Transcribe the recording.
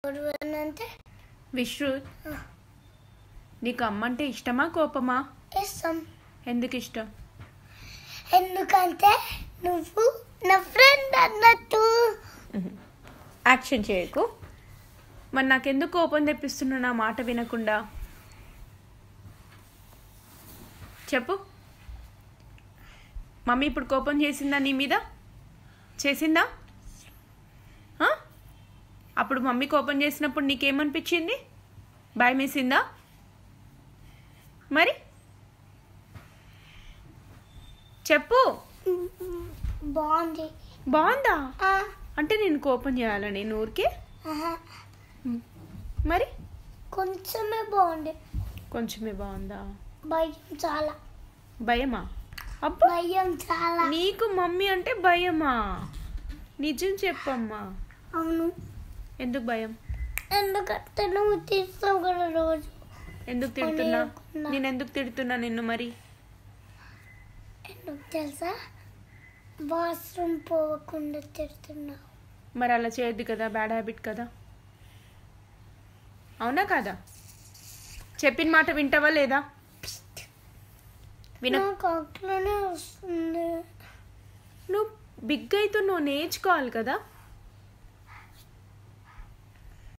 అంటే విశ్రుత్ నీకు అమ్మ అంటే ఇష్టమా కోపమా ఇష్టం ఎందుకు ఇష్టం ఎందుకంటే నువ్వు నా ఫ్రెండ్ అన్నట్టు యాక్షన్ చేయకు మరి నాకెందుకు కోపం తెప్పిస్తున్నా నా మాట వినకుండా చెప్పు మమ్మీ ఇప్పుడు కోపం చేసిందా నీ మీద చేసిందా ఆ? అప్పుడు మమ్మీ కోపం చేసినప్పుడు నీకేమనిపించింది భయం వేసిందా మరి చెప్పు బాగుంది బాగుందా ఆ, అంటే నేను కోపం చేయాలా నేను ఊరికే ఆహా. మరి కొంచెమే బాగుంది కొంచెమే బాగుందా భయం చాలా భయమా అబ్బా భయం చాలా నీకు మమ్మీ అంటే భయమా నిజం చెప్పమ్మా అవును ఎందుకు భయం ఎందుకంటే నువ్వు తీస్తావు కదా రోజు ఎందుకు తిడుతున్నా అనుకున్నా. నేను ఎందుకు తిడుతున్నా నిన్ను మరి ఎందుకు తెలుసా బాత్రూమ్ పోవకుండా తిడుతున్నావు మరి అలా చేయొద్దు కదా బ్యాడ్ హ్యాబిట్ కదా అవునా కాదా చెప్పిన మాట వింటావా లేదా విన నాకు అట్లనే వస్తుంది నువ్వు బిగ్ అయితే నువ్వు నేర్చుకోవాలి కదా